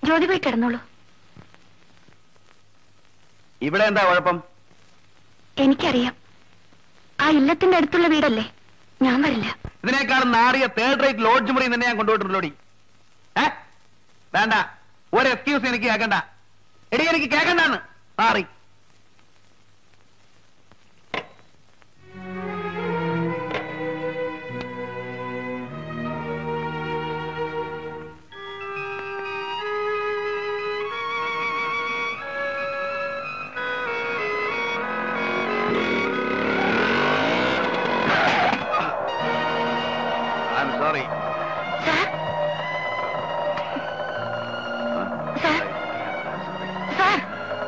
ജ്യോതി പോയി കിടന്നോളൂ ഇവിടെ എന്താ കുഴപ്പം എനിക്കറിയാം ആ ഇല്ലത്തിന്റെ അടുത്തുള്ള വീടല്ലേ ഞാൻ വരില്ല ഇതിനേക്കാളും നാറിയ തേർഡ് റേറ്റ് ലോഡ്ജ് മുറി തന്നെ ഞാൻ കൊണ്ടുപോയിട്ടുള്ളോടി ഏ വേണ്ട ഒരു എക്സ്ക്യൂസ് എനിക്ക് കേൾക്കണ്ട എടി എനിക്ക് കേൾക്കണ്ടാന്ന് മാറി I'm sorry. Sir sir sir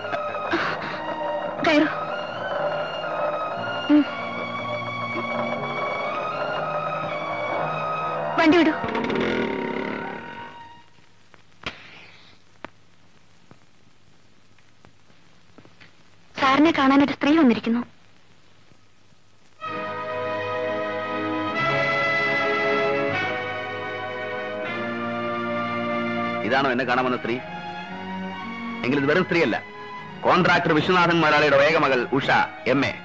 കയറൂ ഉം. വണ്ടി വിടൂ സാറിനെ കാണാൻ ഒരു സ്ത്രീ വന്നിരിക്കുന്നു ഇതാണോ എന്നെ കാണാമെന്ന സ്ത്രീ എങ്കിൽ ഇത് വെറും സ്ത്രീയല്ല കോൺട്രാക്ടർ വിശ്വനാഥൻ മലയാളിയുടെ ഏക മകൾ ഉഷ എം എ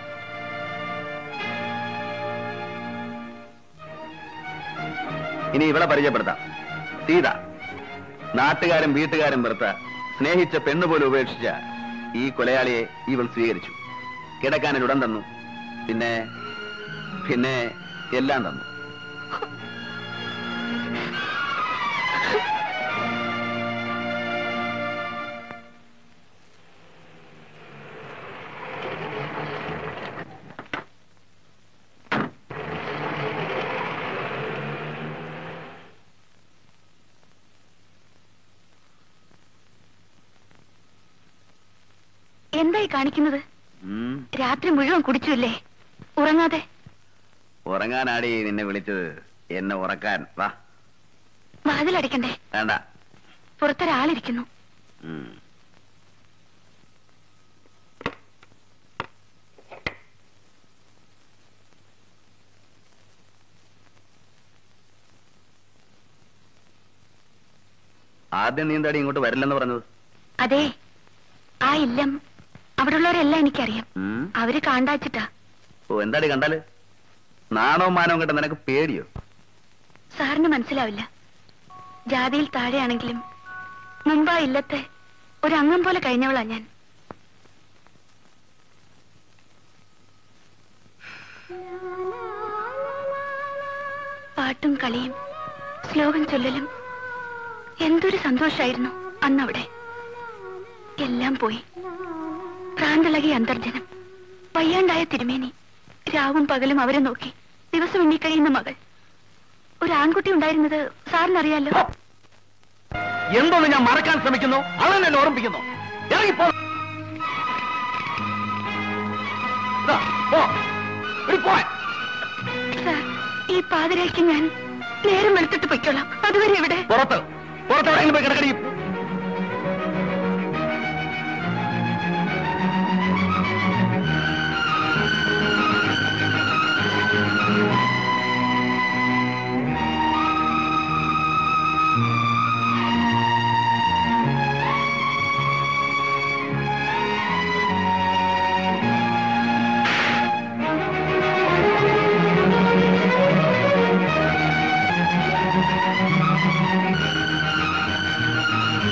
ഇനി ഇവളെ പരിചയപ്പെടുത്താം സീത നാട്ടുകാരും വീട്ടുകാരും വെറുത്ത സ്നേഹിച്ച പെണ്ണുപോലും ഉപേക്ഷിച്ച ഈ കൊലയാളിയെ ഇവൾ സ്വീകരിച്ചു കിടക്കാൻ ഉടൻ തന്നു പിന്നെ പിന്നെ എല്ലാം തന്നു എന്തായി കാണിക്കുന്നത് ഉം. രാത്രി മുഴുവൻ കുടിച്ചുല്ലേ ഉറങ്ങാതെ ഉറങ്ങാനാടി നിന്നെ വിളിച്ചത് എന്നെ ഉറക്കാൻ വാ വാതിലടിക്കണ്ടേ വേണ്ട പുറത്തൊരാളിരിക്കുന്നു ഉം. ആദ്യം നീ എന്താടി ഇങ്ങോട്ട് വരില്ലെന്ന് പറഞ്ഞത് അതെ ആ ഇല്ലം അവിടെയുള്ളവരെല്ലാം എനിക്കറിയാം ഉം? അവര് കാണ്ടാച്ചിട്ടാ ഓ എന്താടി കണ്ടാല് നാണവും മാനവും കേട്ട നിനക്ക് പേടിയോ സാറിന് മനസ്സിലാവില്ല ജാതിയിൽ താഴെയാണെങ്കിലും മുമ്പാ ഇല്ലത്തെ ഒരു അംഗം പോലെ കഴിഞ്ഞവളാ ഞാൻ പാട്ടും കളിയും ശ്ലോകം ചൊല്ലലും എന്തൊരു സന്തോഷായിരുന്നു അന്നവിടെ എല്ലാം പോയി ഭ്രാന്തളകിയ അന്തർജനം വയ്യാണ്ടായ തിരുമേനി രാവും പകലും അവരെ നോക്കി ദിവസം എണ്ണിക്കഴിയുന്ന മകൾ ഒരു ആൺകുട്ടി ഉണ്ടായിരുന്നത് സാറിനറിയാലോ എന്തോന്ന് ഞാൻ മറക്കാൻ ശ്രമിക്കുന്നു അവൻ എന്നെ ഓർമ്മിപ്പിക്കുന്നു ഇറങ്ങിപ്പോ ദാ, പോ. എടി, പോവാൻ. സാർ ഈ പാതിരയ്ക്ക് ഞാൻ നേരം വെളുത്തിട്ട് പൊയ്ക്കോളാം അതുവരെ ഇവിടെ പുറത്ത് പുറത്ത് എവിടെയെങ്കിലും പോയി കിടക്കടി ആ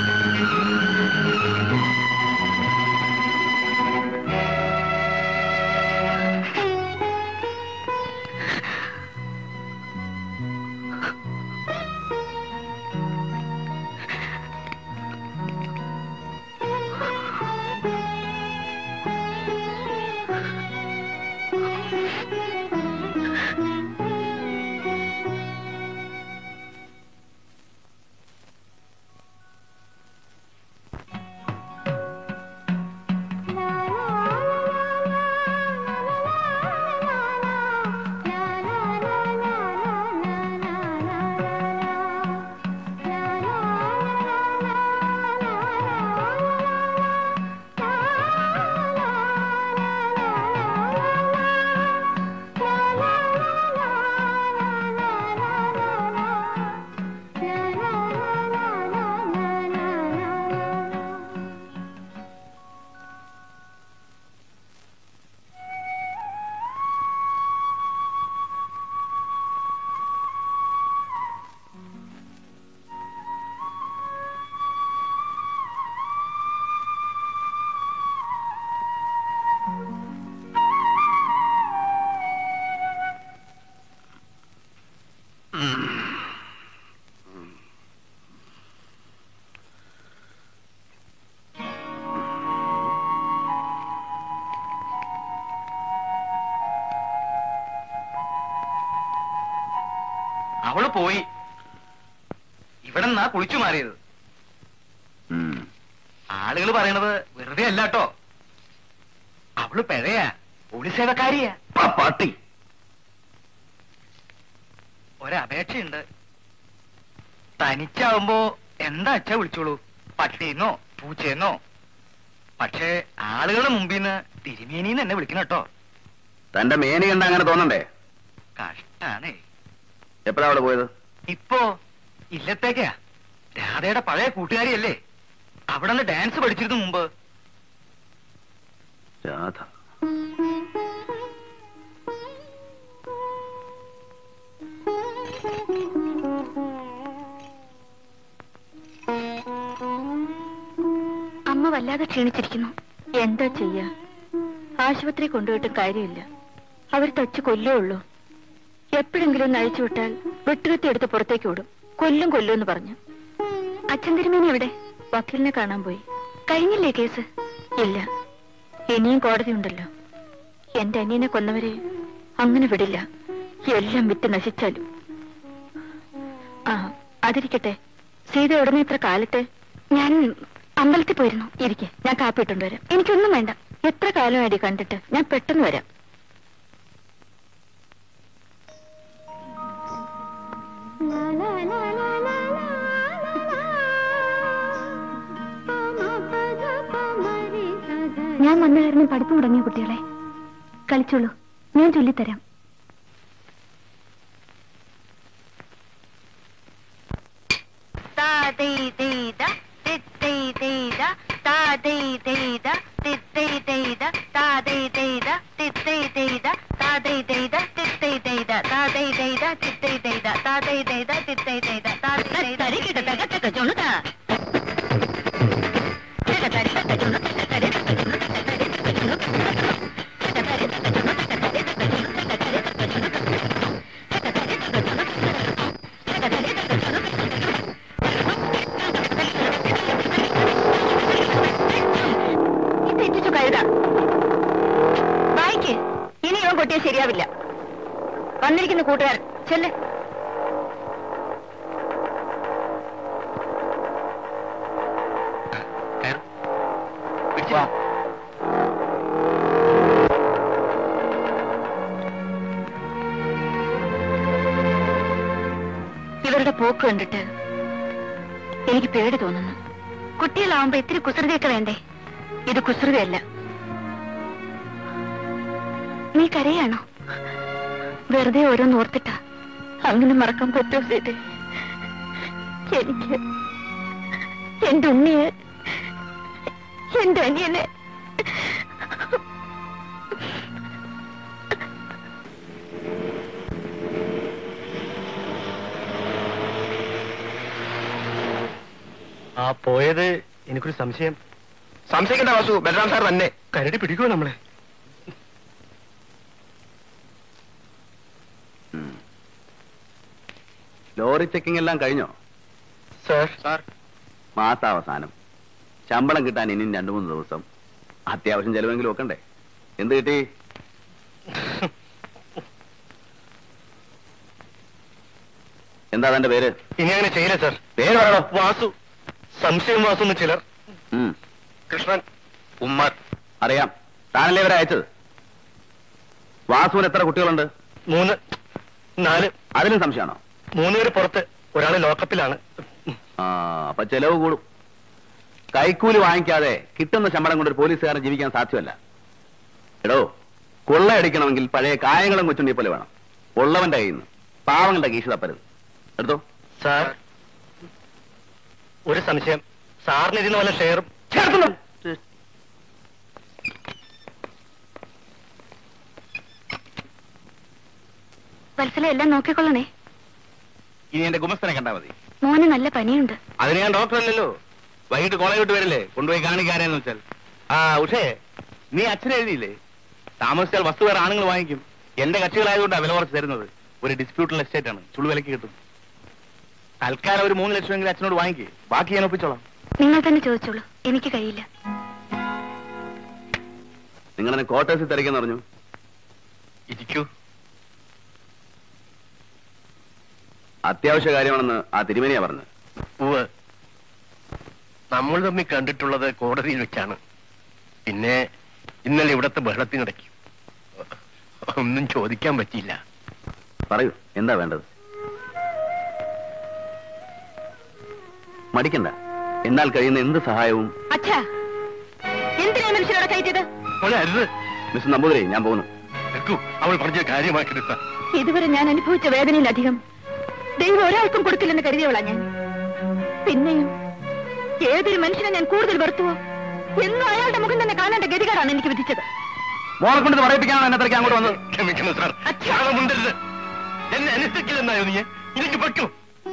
പോയി ഇവിടെ നിന്നാ കുളിച്ചു മാറിയത് ഉം. ആളുകൾ പറയണത് വെറുതെ അല്ല കേട്ടോ അവള് പിഴയാ പോലീസ് സേവക്കാരിയാ ആ പട്ടി ഒരപേക്ഷയുണ്ട് തനിച്ചാവുമ്പോ എന്താ അച്ഛ വിളിച്ചോളൂ പട്ടീന്നോ പൂച്ചയെന്നോ പക്ഷേ ആളുകളുടെ മുമ്പിൽ നിന്ന് തിരുമേനിന്ന് എന്നെ വിളിക്കണം കേട്ടോ തന്റെ മേനി കണ്ട അങ്ങനെ തോന്നണ്ടേ കഷ്ടാണേ എപ്പോഴാ അവിടെ പോയത് ഇപ്പോ ഇല്ലത്തേക്കാ രാധയുടെ പഴയ കൂട്ടുകാരിയല്ലേ അവിടെ നിന്ന് ഡാൻസ് പഠിച്ചിരുന്നു മുമ്പ് രാധ അമ്മ വല്ലാതെ ക്ഷീണിച്ചിരിക്കുന്നു എന്താ ചെയ്യാ ആശുപത്രി കൊണ്ടുപോയിട്ടും കാര്യമില്ല അവർ തച്ച് കൊല്ലേ ഉള്ളൂ എപ്പോഴെങ്കിലും ഒന്ന് അഴിച്ചു വിട്ടാൽ വെട്ടുകത്തി എടുത്ത് പുറത്തേക്ക് വിടും കൊല്ലും കൊല്ലും എന്ന് പറഞ്ഞു അച്ഛൻ തിരുമേനി എവിടെ വക്കീലിനെ കാണാൻ പോയി കഴിഞ്ഞില്ലേ കേസ് ഇല്ല ഇനിയും കോടതി ഉണ്ടല്ലോ എന്റെ അനിയനെ കൊന്നവരെ അങ്ങനെ വിടില്ല എല്ലാം വിറ്റ് നശിച്ചാലും ആ അതിരിക്കട്ടെ സീത ഉടനെ ഇത്ര കാലത്തെ ഞാൻ അമ്പലത്തിൽ പോയിരുന്നു ഇരിക്കെ ഞാൻ കാപ്പി ഇട്ടുകൊണ്ട് വരാം എനിക്കൊന്നും വേണ്ട എത്ര കാലമായിട്ട് കണ്ടിട്ട് ഞാൻ പെട്ടെന്ന് വരാം ഞാൻ വന്ന കാരണം പഠിപ്പ് തുടങ്ങിയ കുട്ടികളെ കളിച്ചോളൂ ഞാൻ ചൊല്ലിത്തരാം തെറ്റിച്ചു കഴുത വായിക്ക് ഇനി ഇവൻ കൊട്ടിയ ശരിയാവില്ല വന്നിരിക്കുന്ന കൂട്ടുകാരൻ ചെല്ല് പിടിച്ചോ. ഇവരുടെ പോക്ക് കണ്ടിട്ട് എനിക്ക് പേടി തോന്നുന്നു കുട്ടികളാവുമ്പോ ഇത്തിരി കുസൃതിയൊക്കെ വേണ്ടേ ഇത് കുസൃതിയല്ല നീ കരയാണോ വെറുതെ ഓരോന്ന് ഓർത്തിട്ടാ അങ്ങനെ മറക്കാൻ പറ്റുമോ സീതെ എനിക്ക് എന്റെ ഉണ്ണിയെ എന്റെ അനിയനെ ആ പോയത് എനിക്കൊരു സംശയം സംശയിക്കേണ്ട വാസു ബലറാം സാർ തന്നെ കരടി പിടിക്കുമോ നമ്മളെ ഉം. ലോറി ചെക്കിംഗ് എല്ലാം കഴിഞ്ഞോ സാർ സാർ മാസാവസാനം ശമ്പളം കിട്ടാൻ ഇനിയും രണ്ടു മൂന്ന് ദിവസം അത്യാവശ്യം ചെലവെങ്കിലും വെക്കണ്ടേ എന്ത് കിട്ടി എന്താ തന്റെ പേര് ഇനി അങ്ങനെ ചെയ്യില്ല സാർ പേര് പറയണോ വാസു സംശയം വാസു എന്ന് ചിലർ ഉം, കൃഷ്ണൻ ഉമ്മർ അറിയാം താനല്ലേ ഇവരെ അയച്ചത് വാസുവിന് എത്ര കുട്ടികളുണ്ട് മൂന്ന് നാല് അതിലും സംശയമാണോ മൂന്ന് പേര് പുറത്ത് ഒരാള് ലോക്കപ്പിലാണ് ആ അപ്പൊ ചെലവ് കൂടും കൈക്കൂലി വാങ്ങിക്കാതെ കിട്ടുന്ന ശമ്പളം കൊണ്ട് ഒരു പോലീസുകാരൻ ജീവിക്കാൻ സാധ്യമല്ല എടോ കൊള്ളയടിക്കണമെങ്കിൽ പഴയ കായങ്ങളും കൊച്ചുണ്ടി പോലെ വേണം ഉള്ളവന്റെ കയ്യിൽ നിന്ന് പാവങ്ങളുടെ കീശ തപ്പരുത് എടുത്തോ സാർ ഒരു സംശയം സാറിന് ഇതിന് വല്ല ഷെയറും ചേർക്കുന്നു വത്സല എല്ലാം നോക്കിക്കൊള്ളണേ ഇനി എന്റെ ഗുമസ്തനെ കണ്ടാ മതി മോന് നല്ല പനിയുണ്ട് അതിന് ഞാൻ ഡോക്ടർ അല്ലല്ലോ വൈകിട്ട് കോളേജ് വിട്ട് വരില്ലേ കൊണ്ടുപോയി കാണിക്കാരെന്ന് വെച്ചാൽ ആ ഉഷേ നീ അച്ഛനെ എഴുതിയില്ലേ താമസിച്ചാൽ വസ്തു വേറെ ആണുങ്ങൾ വാങ്ങിക്കും എന്റെ കക്ഷികളായതുകൊണ്ടാണ് വില കുറച്ച് തരുന്നത് ഒരു ഡിസ്പ്യൂട്ടുള്ള എസ്റ്റേറ്റ് ആണ് ചുളു വിലക്ക് കിട്ടും തൽക്കാലം ഒരു മൂന്ന് ലക്ഷം എങ്കിലും അച്ഛനോട് വാങ്ങിക്കേ ബാക്കി ഞാൻ ഒപ്പിച്ചോളാം നിങ്ങൾ തന്നെ ചോദിച്ചോളൂ എനിക്ക് കഴിയില്ല നിങ്ങളെന്നെ ക്വാർട്ടേഴ്സിൽ തിരക്കെന്ന് പറഞ്ഞു ഇരിക്കൂ അത്യാവശ്യ കാര്യമാണെന്ന് ആ തിരുമേനിയാ പറഞ്ഞത് ഉവ് നമ്മൾ തമ്മിൽ കണ്ടിട്ടുള്ളത് കോടതിയിൽ വെച്ചാണ് പിന്നെ ഇന്നലെ ഇവിടത്തെ ബഹളത്തിനിടയ്ക്ക് ഒന്നും ചോദിക്കാൻ പറ്റിയില്ല പറയൂ എന്താ വേണ്ടത് മടിക്കണ്ട എന്നാൽ കഴിയുന്ന എന്ത് സഹായവും അച്ഛാ എന്തിനാ ഈ മനുഷ്യനോടെ കയറ്റിയത് മോളെ അരുത് മിസ്റ്റർ നമ്പൂതിരി ഞാൻ പോകുന്നു നിൽക്കൂ അവൾ പറഞ്ഞ കാര്യമാക്കരുത് ഇതുവരെ ഞാൻ അനുഭവിച്ച വേദനയിലധികം ദൈവം ഒരാൾക്കും കൊടുക്കില്ലെന്ന് കരുതിയവളാ ഞാൻ പിന്നെയും ഏതൊരു മനുഷ്യനെ ഞാൻ കൂടുതൽ വെറുത്തുവോ എന്നും അയാളുടെ മുഖം തന്നെ കാണേണ്ട ഗതികേടാണ് എനിക്ക് വിധിച്ചത് മോളെ കൊണ്ട് ഇത് പറയിപ്പിക്കാനാണ് എന്നത്രയ്ക്ക് അങ്ങോട്ട് വന്നത് ക്ഷമിക്കണം സാർ അച്ഛാ. ക്ഷാമമുണ്ടരുത് എന്നെ അനുസരിക്കില്ലെന്നായോ നീ എനിക്ക് പറ്റൂ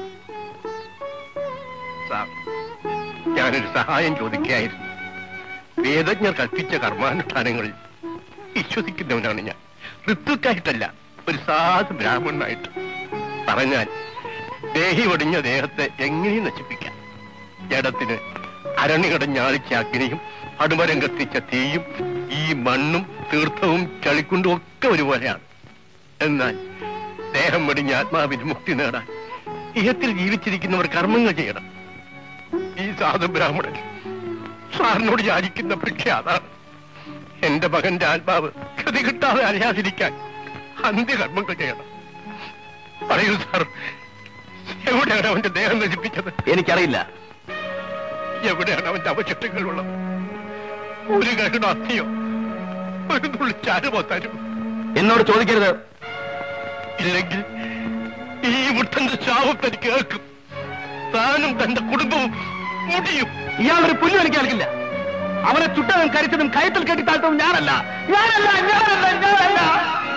സാർ ഞാനൊരു സഹായം ചോദിക്കുകയായിരുന്നു വേദജ്ഞർ കൽപ്പിച്ച കർമാനുഷ്ഠാനങ്ങളിൽ വിശ്വസിക്കുന്നവനാണ് ഞാൻ ഋത്തുക്കായിട്ടല്ല ഒരു സാധു ബ്രാഹ്മണനായിട്ട് പറഞ്ഞാൽ ദേഹി ഒടിഞ്ഞ ദേഹത്തെ എങ്ങനെയും നശിപ്പിക്കാം ജഡത്തിന് അരണി കടഞ്ഞ ആളിച്ച അഗ്നിയും അടുമരം കത്തിച്ച തീയും ഈ മണ്ണും തീർത്ഥവും ചളിക്കുണ്ടും ഒക്കെ ഒരുപോലെയാണ് എന്നാൽ ദേഹം വെടിഞ്ഞ ആത്മാവിന് മുക്തി നേടാൻ ഇഹത്തിൽ ജീവിച്ചിരിക്കുന്നവർ കർമ്മങ്ങൾ ചെയ്യണം ഈ സാധു ബ്രാഹ്മണൻ സാറിനോട് യാചിക്കുന്ന ഭിക്ഷ അതാണ് എന്റെ മകന്റെ ആത്മാവ് ഗതി കിട്ടാതെ അറിയാതിരിക്കാൻ അന്ത്യകർമ്മങ്ങൾ ചെയ്യണം പറയൂ സാർ എവിടെയാണ് അവന്റെ ദേഹം നശിപ്പിച്ചത് എനിക്കറിയില്ല എവിടെയാണ് അവന്റെ അവശിഷ്ടങ്ങളുള്ളത് ഒരു കരുണ അസ്ഥിയോ ഒരു തുള്ളി ചാരുമോ തരും എന്നോട് ചോദിക്കരുത് ഇല്ലെങ്കിൽ ഈ മുട്ടന്റെ ശാപം തനിക്ക് കേൾക്കും താനും തന്റെ കുടുംബവും മുടിയും ഇയാളൊരു പുല്ല് എനിക്ക് നൽകില്ല അവനെ ചുട്ടതും കരിച്ചതും കയത്തിൽ കെട്ടി താഴ്ത്തതും ഞാനല്ല ഞാനല്ല ഞാനല്ല ഞാനല്ല